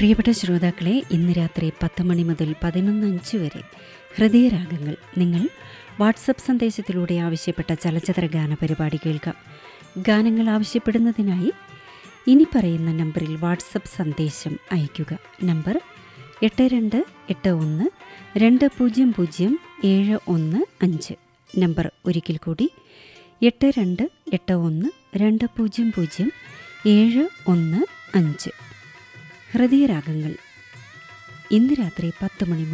പ്രിയപ്പെട്ട ശ്രോതാക്കളെ ഇന്ന് രാത്രി പത്ത് മണി മുതൽ പതിനൊന്ന് അഞ്ച് വരെ ഹൃദയരാഗങ്ങൾ നിങ്ങൾ വാട്സപ്പ് സന്ദേശത്തിലൂടെ ആവശ്യപ്പെട്ട ചലച്ചിത്ര ഗാന പരിപാടി കേൾക്കാം ഗാനങ്ങൾ ആവശ്യപ്പെടുന്നതിനായി ഇനി പറയുന്ന നമ്പറിൽ വാട്സപ്പ് സന്ദേശം അയയ്ക്കുക നമ്പർ എട്ട് രണ്ട് എട്ട് ഒന്ന് രണ്ട് പൂജ്യം പൂജ്യം ഏഴ് ഒന്ന് അഞ്ച് നമ്പർ ഒരിക്കൽ കൂടി എട്ട് രണ്ട് എട്ട് ഒന്ന് രണ്ട് പൂജ്യം പൂജ്യം ഏഴ് ഒന്ന് അഞ്ച് ഹൃദയരാഗങ്ങൾ ഇന്ന് രാത്രി പത്ത് മണി